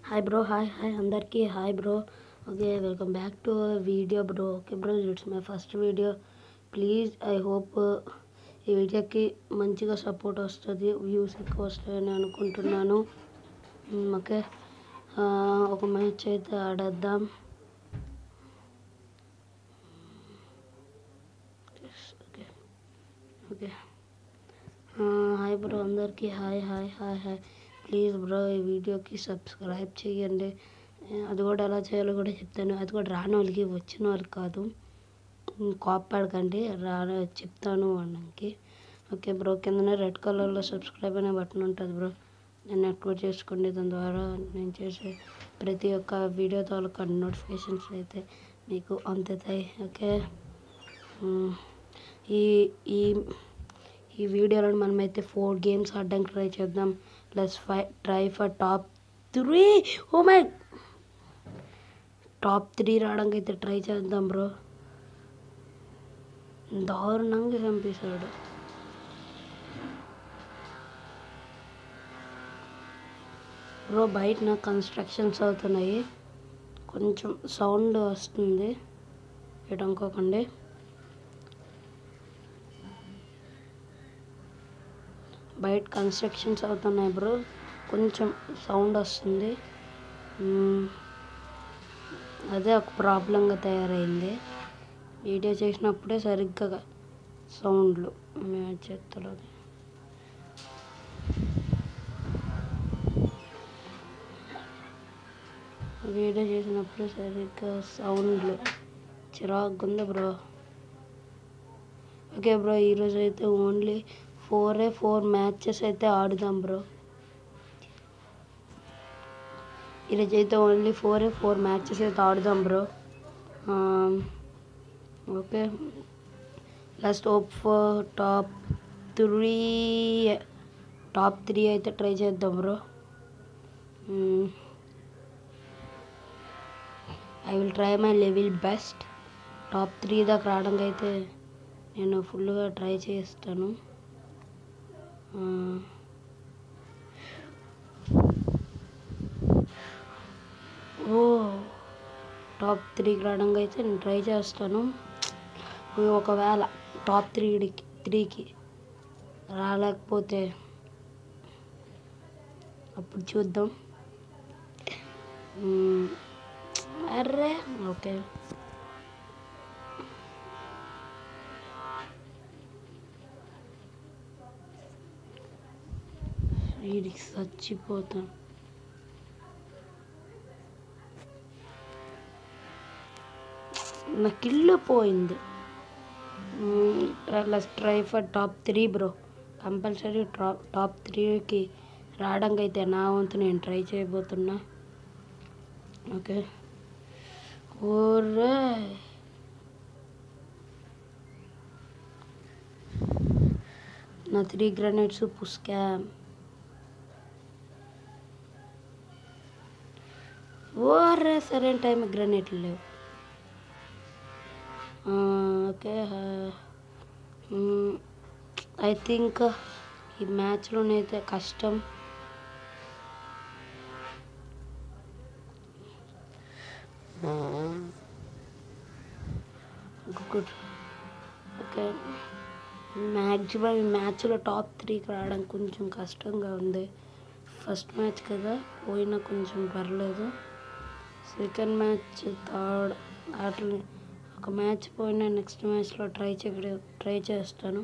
Hi bro hi hi అందరికీ hi bro okay welcome back to video bro okay bro it's my first video please I hope ఈ వీడియోకి మంచిగా support వస్తుంది views ఎక్కువ వస్తాయని అనుకుంటున్నాను మ్, ఓకే ఆ, ఒక మ్యాచ్ అయితే ఆడేద్దాం ఓకే ఓకే ఆ, హాయ్ బ్రో అందరికీ hi hi hi hi please bro ఈ వీడియోకి సబ్స్క్రైబ్ చేయండి ఆ, అది కూడా ఎలా చేయాలో కూడా చెప్తాను అది కూడా రాని వాళ్ళకి వచ్చిన వాళ్ళకి కాదు ఉమ్, కోప్పడకండి రా చెప్తాను అనడానికి ఓకే బ్రో కిందనే రెడ్ కలర్లో సబ్స్క్రైబ్ అనే బటన్ ఉంటుంది బ్రో దాన్ని యాక్టివేట్ చేసుకోండి దాని ద్వారా నేను చేసే ప్రతి ఒక్క వీడియో తాలూకా నోటిఫికేషన్స్ అయితే మీకు అందుతాయి ఓకే ఉమ్, ఈ ఈ ఈ వీడియోలో మనమైతే ఫోర్ గేమ్స్ ఆడడానికి ట్రై చేద్దాం plus five try for top three oh my top three రావడానికి అయితే ట్రై చేద్దాం బ్రో దారుణంగా చంపేశాడు బ్రో బయట నా కన్స్ట్రక్షన్స్ అవుతున్నాయి కొంచెం సౌండ్ వస్తుంది ఇటు అనుకోకండి బయట కన్స్ట్రక్షన్స్ అవుతున్నాయి బ్రో కొంచెం సౌండ్ వస్తుంది మ్మ్. అదే ఒక ప్రాబ్లంగా తయారైంది వీడియో చేసినప్పుడే సరిగ్గా సౌండ్లు మ్యాచ్ చేస్తలో వీడియో చేసినప్పుడు సరిగ్గా సౌండ్లు చిరాకు ఉంది బ్రో ఓకే బ్రో ఈరోజు అయితే ఓన్లీ ఫోరే ఫోర్ మ్యాచెస్ అయితే ఆడుదాం బ్రో ఈరోజు అయితే ఓన్లీ ఫోరే ఫోర్ మ్యాచెస్ అయితే ఆడుదాం bro okay last hope for top three top three అయితే ట్రై చేద్దాం bro I will try my level best top three దాకా రావడానికి అయితే నేను ఫుల్గా ట్రై చేస్తాను ఆ, ఓ టాప్ త్రీకి రావడానికి అయితే నేను ట్రై చేస్తాను ఒకవేళ టాప్ త్రీకి త్రీకి రాలేకపోతే అప్పుడు చూద్దాం మ్మ్. అర్రే ఓకే వీడికి చచ్చిపోతాను నాకు ఇల్లు పోయింది try for top three bro compulsory top top త్రీకి రావడానికి అయితే నా వంతు నేను ట్రై చేయబోతున్నా ఓకే ఓరే నా త్రీ గ్రనేట్స్ పుస్కామ్ ఓరే సరైన టైం గ్రనేట్లు లేవు ఆ, ఓకే ఐ థింక్ ఈ మ్యాచ్లోనైతే కష్టం గుడ్ ఓకే మ్యాక్సిమం ఈ మ్యాచ్లో టాప్ త్రీకి రావడం కొంచెం కష్టంగా ఉంది ఫస్ట్ మ్యాచ్ కదా పోయినా కొంచెం పర్లేదు సెకండ్ మ్యాచ్ థర్డ్ అట్లా ఒక మ్యాచ్ పోయినా నెక్స్ట్ మ్యాచ్లో ట్రై చే ట్రై చేస్తాను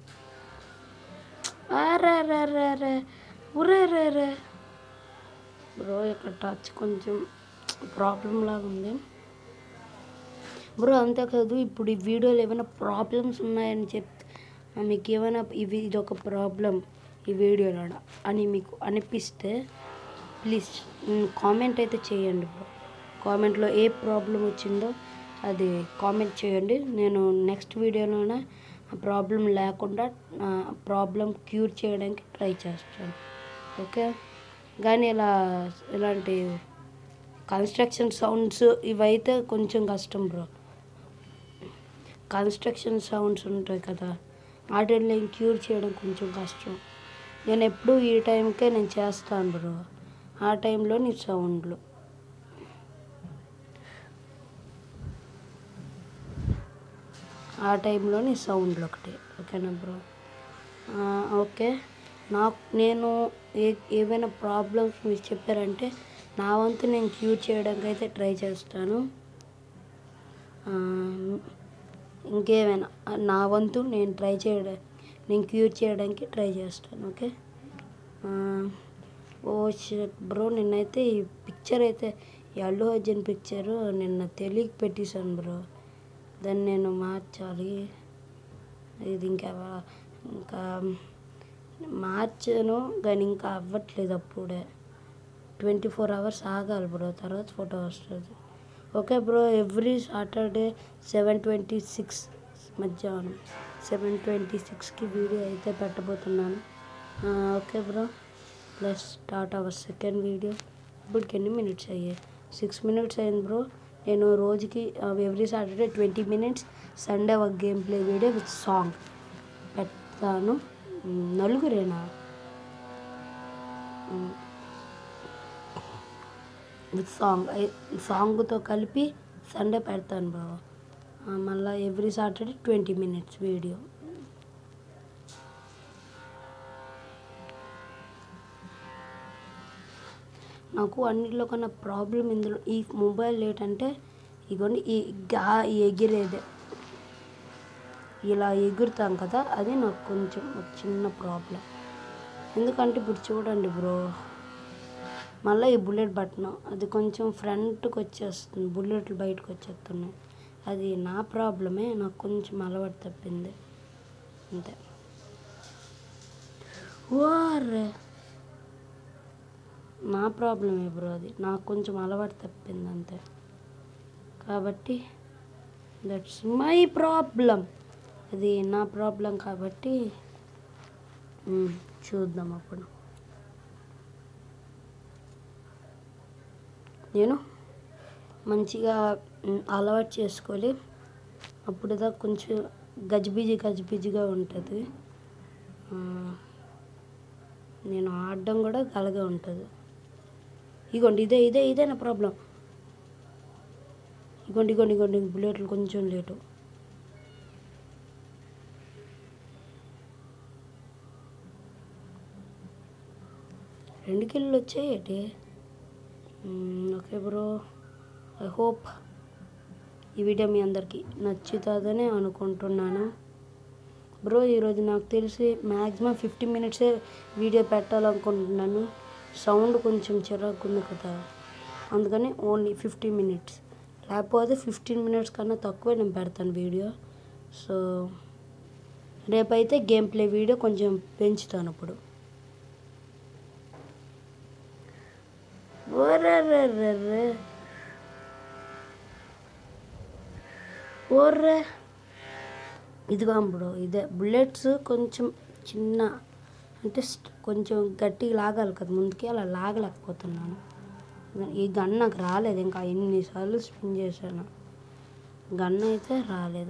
అరే రే రే రే ఉరే రే రే బ్రో ఇక్కడ టచ్ కొంచెం ప్రాబ్లం లాగా ఉంది బ్రో అంతే కాదు ఇప్పుడు ఈ వీడియోలో ఏమైనా ప్రాబ్లమ్స్ ఉన్నాయని చెప్ మీకు ఏమైనా ఇవి ఇది ఒక ప్రాబ్లం ఈ వీడియోలో అని మీకు అనిపిస్తే ప్లీజ్ కామెంట్ అయితే చేయండి బ్రో కామెంట్లో ఏ ప్రాబ్లం వచ్చిందో అది కామెంట్ చేయండి నేను నెక్స్ట్ వీడియోలోనే ఆ ప్రాబ్లం లేకుండా ప్రాబ్లం క్యూర్ చేయడానికి ట్రై చేస్తాను ఓకే కానీ ఇలా ఇలాంటి కన్స్ట్రక్షన్ సౌండ్స్ ఇవైతే కొంచెం కష్టం బ్రో కన్స్ట్రక్షన్ సౌండ్స్ ఉంటాయి కదా వాటిని నేను క్యూర్ చేయడం కొంచెం కష్టం నేను ఎప్పుడు ఈ టైంకే నేను చేస్తాను బ్రో ఆ టైంలోని సౌండ్లు ఆ టైంలోని సౌండ్లు ఒకటి ఓకేనా బ్రో ఆ, ఓకే నాకు నేను ఏ ఏవైనా ప్రాబ్లమ్స్ మీరు చెప్పారంటే నా వంతు నేను క్యూర్ చేయడానికి అయితే ట్రై చేస్తాను ఆ, ఇంకేమైనా నా వంతు నేను ట్రై చేయడం నేను క్యూర్ చేయడానికి ట్రై చేస్తాను ఓకే ఆ, ఓ షట్ బ్రో నిన్నైతే ఈ పిక్చర్ అయితే ఈ అల్లు అర్జున్ పిక్చరు నిన్న తెలియక పెట్టేశాను బ్రో దాన్ని నేను మార్చాలి ఇది ఇంకా ఇంకా మార్చాను కానీ ఇంకా అవ్వట్లేదు అప్పుడే ట్వంటీ ఫోర్ అవర్స్ ఆగాలి బ్రో తర్వాత ఫోటో వస్తుంది okay bro every Saturday seven twenty six మధ్యాహ్నం సెవెన్ ట్వంటీ సిక్స్కి వీడియో అయితే పెట్టబోతున్నాను ఆ, okay bro plus start hour second video ఇప్పటికి ఎన్ని మినిట్స్ అయ్యాయి సిక్స్ మినిట్స్ అయింది బ్రో నేను రోజుకి every Saturday twenty minutes Sunday ఒక game play video with song పెడతాను మ్, నలుగురేనా మ్, విత్ సాంగ్ సాంగ్తో కలిపి సండే పెడతాను బ్రో ఆ, మళ్ళా every Saturday twenty minutes video నాకు అన్నిట్లో కన్నా ప్రాబ్లం ఇందులో ఈ మొబైల్ ఏంటంటే ఇగోండి ఈ గా ఈ ఎగిరేదే ఇలా ఎగురుతాం కదా అది నాకు కొంచెం ఒక చిన్న ప్రాబ్లం ఎందుకంటే ఇప్పుడు చూడండి బ్రో మళ్ళీ ఈ బుల్లెట్ బటన్ అది కొంచెం ఫ్రంట్కి వచ్చేస్తుంది బుల్లెట్లు బయటకు వచ్చేస్తున్నాయి అది నా ప్రాబ్లమే నాకు కొంచెం అలవాటు తప్పింది అంతే ఓరే నా ప్రాబ్లమే బ్రో అది నాకు కొంచెం అలవాటు తప్పింది అంతే కాబట్టి దట్స్ మై ప్రాబ్లం అది నా ప్రాబ్లం కాబట్టి మ్, చూద్దాం అప్పుడు నేను మంచిగా మ్, అలవాటు చేసుకోవాలి అప్పుడు దాకా కొంచెం గజిబిజి గజిబిజిగా ఉంటుంది ఆ, నేను ఆడడం కూడా కలగా ఉంటుంది ఇగోండి ఇదే ఇదే ఇదే నా ప్రాబ్లం ఇగోండి ఇగోండి ఇగోండి బుల్లెట్లు కొంచెం లేటు రెండు కిలోలు వచ్చాయి ఓకే బ్రో ఐ హోప్ ఈ వీడియో మీ అందరికీ నచ్చుతుందని అనుకుంటున్నాను బ్రో ఈరోజు నాకు తెలిసి మ్యాక్సిమం ఫిఫ్టీ మినిట్సే వీడియో పెట్టాలనుకుంటున్నాను సౌండ్ కొంచెం చిరాకు ఉంది కదా అందుకని ఓన్లీ ఫిఫ్టీ మినిట్స్ లేకపోతే ఫిఫ్టీన్ మినిట్స్ కన్నా తక్కువే నేను పెడతాను వీడియో సో రేపైతే గేమ్ ప్లే వీడియో కొంచెం పెంచుతాను అప్పుడు ఓర్రెర్రెర్రెర్రె. ఓర్రే ఇదిగో బ్రో ఇదే బుల్లెట్స్ కొంచెం చిన్న అంటే స్ట్- కొంచెం గట్టిగా లాగాలి కదా ముందుకి అలా లాగలేకపోతున్నాను ఈ గన్ నాకు రాలేదు ఇంకా ఎన్నిసార్లు స్పిన్ చేశాను గన్ అయితే రాలేదు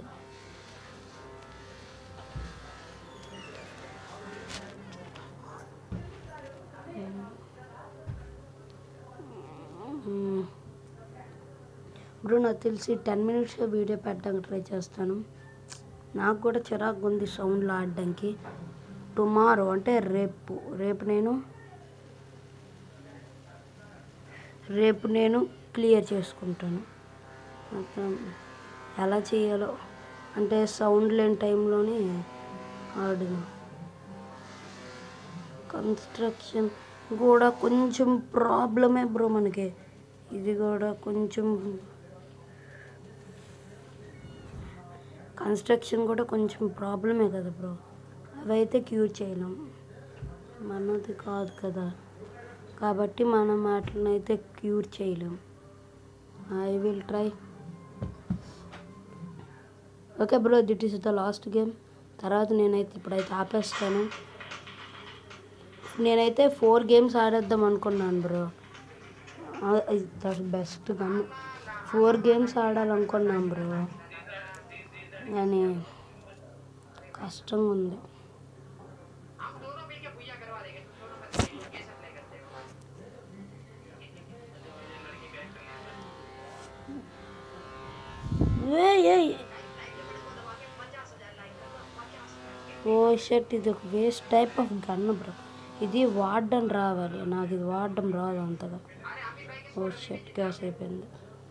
మ్మ్. బ్రో నాకు తెలిసి టెన్ మినిట్స్ వీడియో పెట్టడానికి ట్రై చేస్తాను నాకు కూడా చిరాకు ఉంది సౌండ్లో ఆడడానికి టుమారో అంటే రేపు రేపు నేను రేపు నేను క్లియర్ చేసుకుంటాను మొత్తం ఎలా చేయాలో అంటే సౌండ్ లేని టైంలోనే ఆడను కన్స్ట్రక్షన్ కూడా కొంచెం ప్రాబ్లమే బ్రో మనకి ఇది కూడా కొంచెం కన్స్ట్రక్షన్ కూడా కొంచెం ప్రాబ్లమే కదా బ్రో అవైతే క్యూర్ చేయలేం మనది కాదు కదా కాబట్టి మనం వాటినైతే క్యూర్ చేయలేం I will try okay bro this is the last game తర్వాత నేనైతే ఇప్పుడైతే ఆపేస్తాను నేనైతే ఫోర్ గేమ్స్ ఆడేద్దాం అనుకున్నాను bro that best gun four games ఆడాలనుకున్నాను బ్రో కానీ కష్టంగా ఉంది ఏ ఏయ్ ఓ షర్ట్ ఇది ఒక waste type of gun bro ఇది వాడడం రావాలి నాకు ఇది వాడడం రాదు అంతగా ఓ షర్ట్ గ్యాస్ అయిపోయింది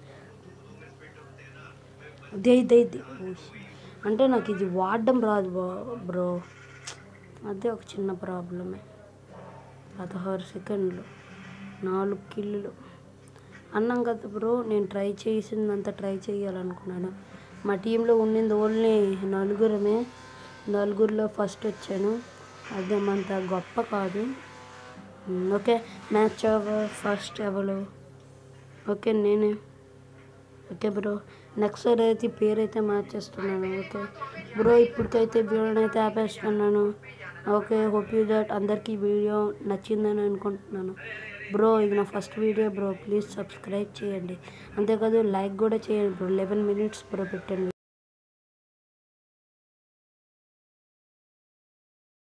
దే దే దే ఓ shit. అంటే నాకు ఇది వాడడం రాదు బ్రో అదే ఒక చిన్న ప్రాబ్లమే పదహారు సెకండ్లు నాలుగు కిల్లులు అన్నాం కదా బ్రో నేను ట్రై చేసిందంతా ట్రై చేయాలనుకున్నాను మా టీంలో ఉండింది ఓన్లీ నలుగురమే నలుగురిలో ఫస్ట్ వచ్చాను అదేమంత గొప్ప కాదు ఉమ్, ఓకే మ్యాచ్ ఎవర్ ఫస్ట్ ఎవరు ఓకే నేనే ఓకే బ్రో నెక్స్ట్ సారి అయితే పేరు అయితే మార్చేస్తున్నాను ఓకే బ్రో ఇప్పటికైతే వీడియోని అయితే ఆపేస్తున్నాను ఓకే హోప్ యూ దట్ అందరికీ వీడియో నచ్చిందని అనుకుంటున్నాను బ్రో ఇది నా first video bro please subscribe చేయండి అంతేకాదు లైక్ కూడా చేయండి బ్రో లెవెన్ మినిట్స్ బ్రో పెట్టండి